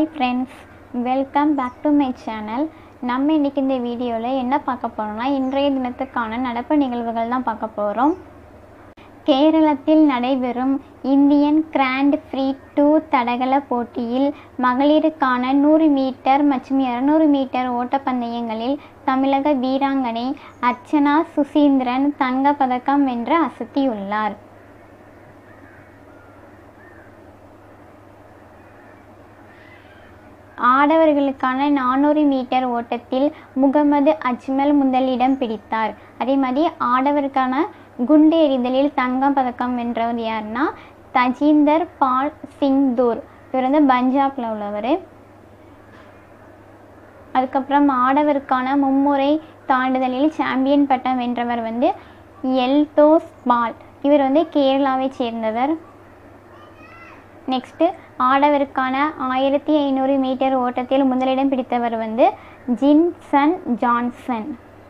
hi friends welcome back to my channel நம்ம இன்றைக்கி இந்த வீடியோவில் என்ன பார்க்க போகிறோம்னா இன்றைய தினத்துக்கான நடப்பு நிகழ்வுகள் தான் பார்க்க போகிறோம் கேரளத்தில் நடைபெறும் இந்தியன் கிராண்ட் ஃப்ரீ டூ தடகள போட்டியில் மகளிருக்கான நூறு மீட்டர் மற்றும் இருநூறு மீட்டர் ஓட்டப்பந்தயங்களில் தமிழக வீராங்கனை அர்ச்சனா சுசீந்திரன் தங்கப் பதக்கம் வென்று அசத்தியுள்ளார் ஆடவர்களுக்கான நானூறு மீட்டர் ஓட்டத்தில் முகமது அஜ்மல் முதலிடம் பிடித்தார் அதே மாதிரி ஆடவருக்கான குண்டு எறிதலில் தங்கம் பதக்கம் வென்றவர் யாருன்னா தஜிந்தர் பால் சிங்தூர் இவர் வந்து பஞ்சாப்ல உள்ளவர் அதுக்கப்புறம் ஆடவருக்கான மும்முறை தாண்டுதலில் சாம்பியன் பட்டம் வென்றவர் வந்து எல்தோஸ் பால் இவர் வந்து கேரளாவை சேர்ந்தவர் நெக்ஸ்ட்டு ஆடவருக்கான ஆயிரத்தி ஐநூறு மீட்டர் ஓட்டத்தில் முதலிடம் பிடித்தவர் வந்து ஜின்சன் ஜான்சன்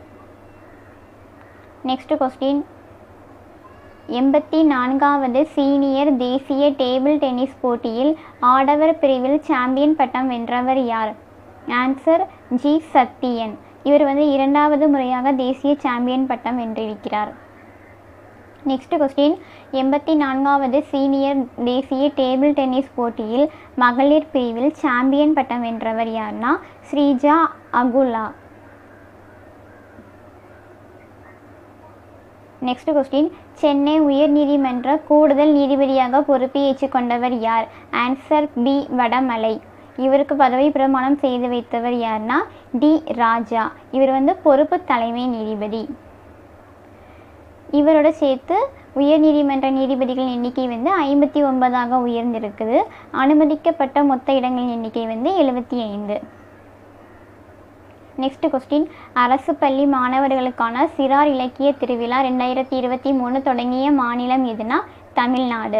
நெக்ஸ்ட் கொஸ்டின் எண்பத்தி நான்காவது சீனியர் தேசிய டேபிள் டென்னிஸ் போட்டியில் ஆடவர் பிரிவில் சாம்பியன் பட்டம் வென்றவர் யார் ஆன்சர் ஜி சத்தியன் இவர் வந்து இரண்டாவது முறையாக தேசிய சாம்பியன் பட்டம் வென்றிருக்கிறார் நெக்ஸ்ட் கொஸ்டின் எண்பத்தி நான்காவது சீனியர் தேசிய டேபிள் டென்னிஸ் போட்டியில் மகளிர் பிரிவில் சாம்பியன் பட்டம் வென்றவர் யார்னா ஸ்ரீஜா அகுலா நெக்ஸ்ட் கொஸ்டின் சென்னை உயர்நீதிமன்ற கூடுதல் நீதிபதியாக பொறுப்பேற்றுக் கொண்டவர் யார் ஆன்சர் பி வடமலை இவருக்கு பதவி பிரமாணம் செய்து வைத்தவர் யார்னா டி ராஜா இவர் வந்து பொறுப்பு தலைமை நீதிபதி இவரோட சேர்த்து உயர்நீதிமன்ற நீதிபதிகளின் எண்ணிக்கை வந்து ஐம்பத்தி ஒன்பதாக உயர்ந்திருக்குது அனுமதிக்கப்பட்ட மொத்த இடங்களின் எண்ணிக்கை வந்து எழுபத்தி ஐந்து நெக்ஸ்ட் கொஸ்டின் அரசு பள்ளி மாணவர்களுக்கான சிறார் இலக்கிய திருவிழா ரெண்டாயிரத்தி இருபத்தி மூணு தொடங்கிய மாநிலம் எதுனா தமிழ்நாடு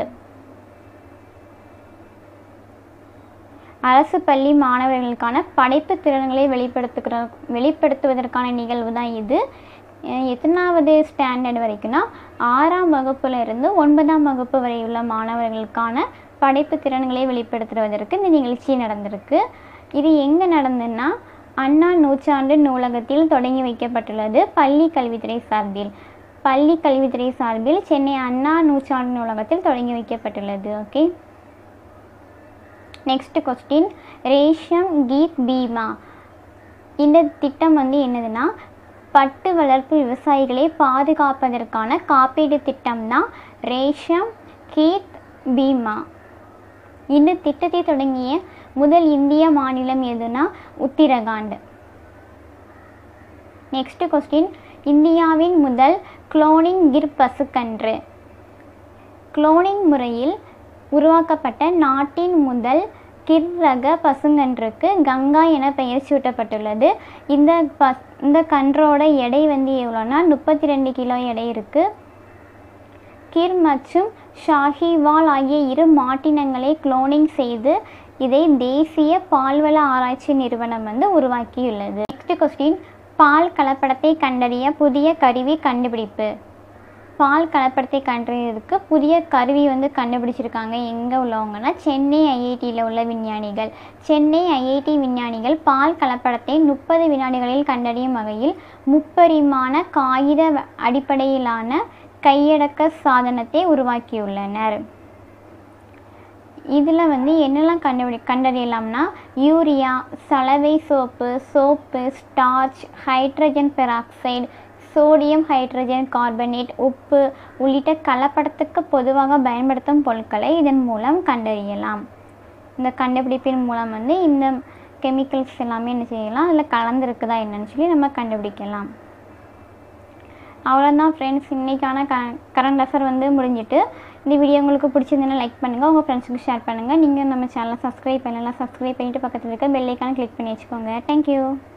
அரசு பள்ளி மாணவர்களுக்கான படைப்பு திறன்களை வெளிப்படுத்துகிற வெளிப்படுத்துவதற்கான நிகழ்வு தான் இது எத்தனாவது ஸ்டாண்டர்ட் வரைக்கும்னா ஆறாம் வகுப்புல இருந்து ஒன்பதாம் வகுப்பு வரை உள்ள மாணவர்களுக்கான படைப்பு திறன்களை வெளிப்படுத்துவதற்கு இந்த நிகழ்ச்சி நடந்திருக்கு இது எங்கே நடந்ததுன்னா அண்ணா நூற்றாண்டு நூலகத்தில் தொடங்கி வைக்கப்பட்டுள்ளது பள்ளி கல்வித்துறை சார்பில் பள்ளி கல்வித்துறை சார்பில் சென்னை அண்ணா நூற்றாண்டு நூலகத்தில் தொடங்கி வைக்கப்பட்டுள்ளது okay next question Resham Keet Bima இந்த திட்டம் வந்து என்னதுன்னா பட்டு வளர்ப்பு விவசாயிகளை பாதுகாப்பதற்கான காப்பீடு திட்டம் தான் ரேஷம் கீத் பீமா இந்த திட்டத்தை தொடங்கிய முதல் இந்திய மாநிலம் எதுனா உத்திரகாண்ட் நெக்ஸ்ட் கொஸ்டின் இந்தியாவின் முதல் குளோனிங் கிர் பசுக்கன்று குளோனிங் முறையில் உருவாக்கப்பட்ட நாட்டின் முதல் கிர் ரக பசுங்கன்றுக்கு கங்கா என பெயர் சூட்டப்பட்டுள்ளது இந்த பஸ் இந்த கன்றோட எடை வந்து எவ்வளோனா முப்பத்தி ரெண்டு கிலோ எடை இருக்குது கிர் மற்றும் ஷாஹிவால் ஆகிய இரு மாட்டினங்களை குளோனிங் செய்து இதை தேசிய பால்வள ஆராய்ச்சி நிறுவனம் வந்து உருவாக்கியுள்ளது நெக்ஸ்ட் கொஸ்டின் பால் கலப்படத்தை கண்டறிய புதிய கருவி கண்டுபிடிப்பு பால் கலப்படத்தை கண்டறியறதுக்கு புதிய கருவி வந்து கண்டுபிடிச்சிருக்காங்க எங்கே உள்ளவங்கன்னா சென்னை ஐஐடியில் உள்ள விஞ்ஞானிகள் சென்னை ஐஐடி விஞ்ஞானிகள் பால் கலப்படத்தை முப்பது வினாடிகளில் கண்டறியும் வகையில் முப்பரிமாண காகித அடிப்படையிலான கையடக்க சாதனத்தை உருவாக்கியுள்ளனர் இதில் வந்து என்னெல்லாம் கண்டுபிடி கண்டறியலாம்னா யூரியா சலவை soap soap starch hydrogen peroxide sodium hydrogen carbonate உப்பு உள்ளிட்ட கலப்படத்துக்கு பொதுவாக பயன்படுத்தும் பொருட்களை இதன் மூலம் கண்டறியலாம் இந்த கண்டுபிடிப்பின் மூலம் வந்து இந்த கெமிக்கல்ஸ் எல்லாமே என்ன செய்யலாம் அதில் கலந்துருக்குதா என்னன்னு சொல்லி நம்ம கண்டுபிடிக்கலாம் அவ்வளோதான் ஃப்ரெண்ட்ஸ் இன்றைக்கான க கரண்ட் அஃபேர் வந்து முடிஞ்சிட்டு இந்த வீடியோ உங்களுக்கு பிடிச்சிருந்ததுன்னா லைக் பண்ணுங்கள் உங்கள் ஃப்ரெண்ட்ஸுக்கு ஷேர் பண்ணுங்கள் நீங்கள் நம்ம சேனலை சப்ஸ்கிரைப் பண்ணலாம் சப்ஸ்கிரைப் பண்ணிவிட்டு பக்கத்தில் இருக்க பெல்லைக்கான கிளிக் பண்ணி வச்சுக்கோங்க தேங்க்யூ